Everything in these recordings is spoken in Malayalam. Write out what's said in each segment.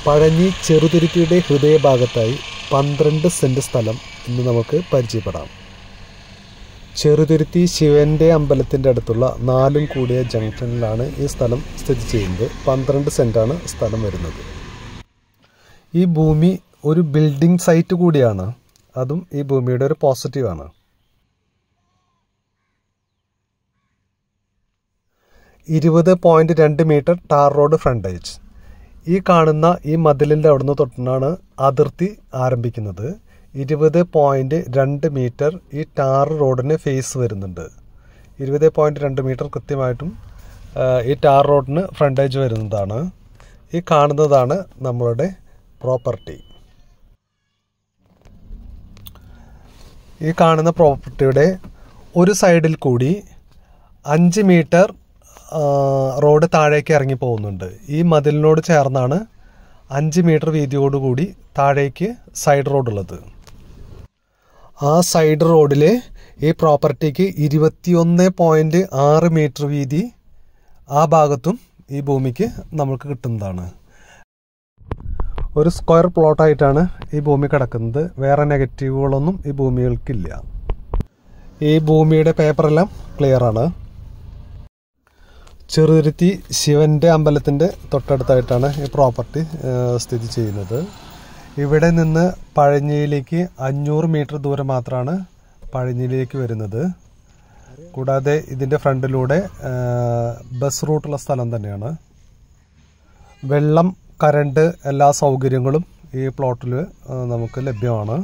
പഴഞ്ഞി ചെറുതുരുത്തിയുടെ ഹൃദയഭാഗത്തായി പന്ത്രണ്ട് സെൻറ് സ്ഥലം ഇന്ന് നമുക്ക് പരിചയപ്പെടാം ചെറുതുരുത്തി ശിവൻ്റെ അമ്പലത്തിൻ്റെ അടുത്തുള്ള നാലും കൂടിയ ജംഗ്ഷനിലാണ് ഈ സ്ഥലം സ്ഥിതി ചെയ്യുന്നത് പന്ത്രണ്ട് സെൻറ്റാണ് സ്ഥലം വരുന്നത് ഈ ഭൂമി ഒരു ബിൽഡിംഗ് സൈറ്റ് കൂടിയാണ് അതും ഈ ഭൂമിയുടെ ഒരു പോസിറ്റീവാണ് ഇരുപത് പോയിൻറ്റ് രണ്ട് മീറ്റർ ടാർ റോഡ് ഫ്രണ്ടേജ് ഈ കാണുന്ന ഈ മതിലിൻ്റെ അവിടുന്ന് തൊട്ടാണ് അതിർത്തി ആരംഭിക്കുന്നത് ഇരുപത് പോയിൻറ്റ് രണ്ട് മീറ്റർ ഈ ടാർ റോഡിന് ഫേസ് വരുന്നുണ്ട് ഇരുപത് പോയിൻറ്റ് രണ്ട് മീറ്റർ കൃത്യമായിട്ടും ആ, ഈ ടാർ റോഡിന് ഫ്രണ്ടേജ് വരുന്നതാണ് ഈ കാണുന്നതാണ് നമ്മളുടെ പ്രോപ്പർട്ടി ഈ കാണുന്ന പ്രോപ്പർട്ടിയുടെ ഒരു സൈഡിൽ കൂടി അഞ്ച് മീറ്റർ ആ, റോഡ് താഴേക്ക് ഇറങ്ങി പോകുന്നുണ്ട് ഈ മതിലിനോട് ചേർന്നാണ് അഞ്ച് മീറ്റർ വീതിയോടുകൂടി താഴേക്ക് സൈഡ് റോഡുള്ളത് ആ സൈഡ് റോഡിലെ ഈ പ്രോപ്പർട്ടിക്ക് ഇരുപത്തിയൊന്ന് പോയിൻറ്റ് ആറ് മീറ്റർ വീതി ആ ഭാഗത്തും ഈ ഭൂമിക്ക് നമുക്ക് കിട്ടുന്നതാണ് ഒരു സ്ക്വയർ പ്ലോട്ടായിട്ടാണ് ഈ ഭൂമി കിടക്കുന്നത് വേറെ നെഗറ്റീവുകളൊന്നും ഈ ഭൂമികൾക്കില്ല ഈ ഭൂമിയുടെ പേപ്പറെല്ലാം ക്ലിയർ ആണ് ചെറുതുരുത്തി ശിവൻ്റെ അമ്പലത്തിൻ്റെ തൊട്ടടുത്തായിട്ടാണ് ഈ പ്രോപ്പർട്ടി ഏഹ്, സ്ഥിതി ചെയ്യുന്നത് ഇവിടെ നിന്ന് പഴഞ്ഞിയിലേക്ക് അഞ്ഞൂറ് മീറ്റർ ദൂരം മാത്രമാണ് പഴഞ്ഞിയിലേക്ക് വരുന്നത് കൂടാതെ ഇതിൻ്റെ ഫ്രണ്ടിലൂടെ ഏഹ്, ബസ് റൂട്ടുള്ള സ്ഥലം തന്നെയാണ് വെള്ളം കറണ്ട് എല്ലാ സൗകര്യങ്ങളും ഈ പ്ലോട്ടിൽ നമുക്ക് ലഭ്യമാണ്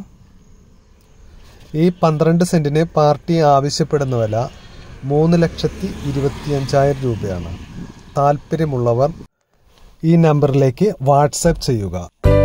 ഈ പന്ത്രണ്ട് സെൻറ്റിന് പാർട്ടി ആവശ്യപ്പെടുന്ന വില മൂന്ന് ലക്ഷത്തി ഇരുപത്തിയഞ്ചായിരം രൂപയാണ് താല്പര്യമുള്ളവർ ഈ നമ്പറിലേക്ക് വാട്സാപ്പ് ചെയ്യുക